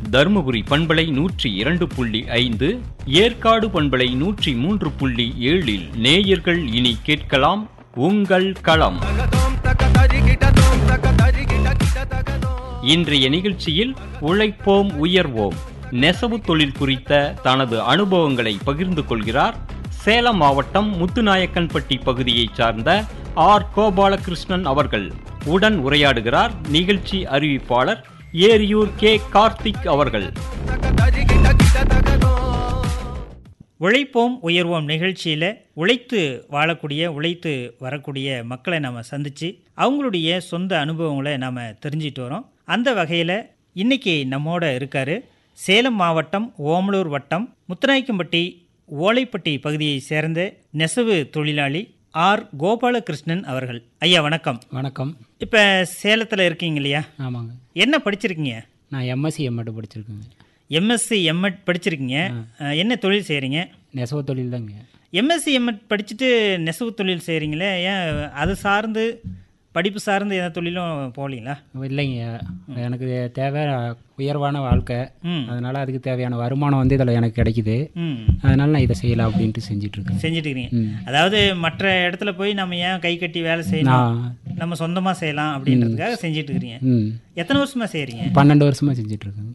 தருமபுரி பண்பலை நூற்றி இரண்டு புள்ளி ஐந்து ஏற்காடு பண்பலை நூற்றி மூன்று புள்ளி ஏழில் நேயர்கள் இனி கேட்கலாம் உங்கள் களம் இன்றைய நிகழ்ச்சியில் உழைப்போம் உயர்வோம் நெசவு தொழில் குறித்த தனது அனுபவங்களை பகிர்ந்து கொள்கிறார் சேலம் மாவட்டம் முத்துநாயக்கன்பட்டி பகுதியைச் சார்ந்த ஆர் கோபாலகிருஷ்ணன் அவர்கள் உடன் உரையாடுகிறார் நிகழ்ச்சி அறிவிப்பாளர் ஏரியூர் கே கார்த்திக் அவர்கள் உழைப்போம் உயர்வோம் நிகழ்ச்சியில் உழைத்து வாழக்கூடிய உழைத்து வரக்கூடிய மக்களை நம்ம சந்தித்து அவங்களுடைய சொந்த அனுபவங்களை நாம் தெரிஞ்சிட்டு வரோம் அந்த வகையில் இன்னைக்கு நம்மோட இருக்காரு சேலம் மாவட்டம் ஓமலூர் வட்டம் முத்தநாயக்கம்பட்டி ஓலைப்பட்டி பகுதியை சேர்ந்த நெசவு தொழிலாளி ஆர் கோபாலகிருஷ்ணன் அவர்கள் ஐயா வணக்கம் வணக்கம் இப்போ சேலத்தில் இருக்கீங்க இல்லையா ஆமாங்க என்ன படிச்சிருக்கீங்க நான் எம்எஸ்சி எம்எட் படிச்சிருக்கேங்க எம்எஸ்சி எம்எட் படிச்சிருக்கீங்க அஹ், என்ன தொழில் செய்கிறீங்க நெசவு தொழில் தாங்க எம்எஸ்சி எம்எட் படிச்சுட்டு நெசவு தொழில் செய்கிறீங்களே ஏன் அது சார்ந்து படிப்பு சார்ந்து எந்த தொழிலும் போகலீங்களா இல்லைங்க எனக்கு தேவை உயர்வான வாழ்க்கை ம் அதனால் அதுக்கு தேவையான வருமானம் வந்து இதில் எனக்கு கிடைக்குது ம் அதனால் நான் இதை செய்யலாம் அப்படின்ட்டு செஞ்சிட்ருக்கேன் செஞ்சுட்டு இருக்கிறீங்க ம். அதாவது மற்ற இடத்துல போய் நம்ம ஏன் கை கட்டி வேலை செய்யணும் நான் நம்ம சொந்தமாக செய்யலாம் அப்படின்றதுக்காக செஞ்சுட்டு இருக்கிறீங்க ம் எத்தனை வருஷமா செய்கிறீங்க பன்னெண்டு வருஷமாக செஞ்சிட்ருக்கேன்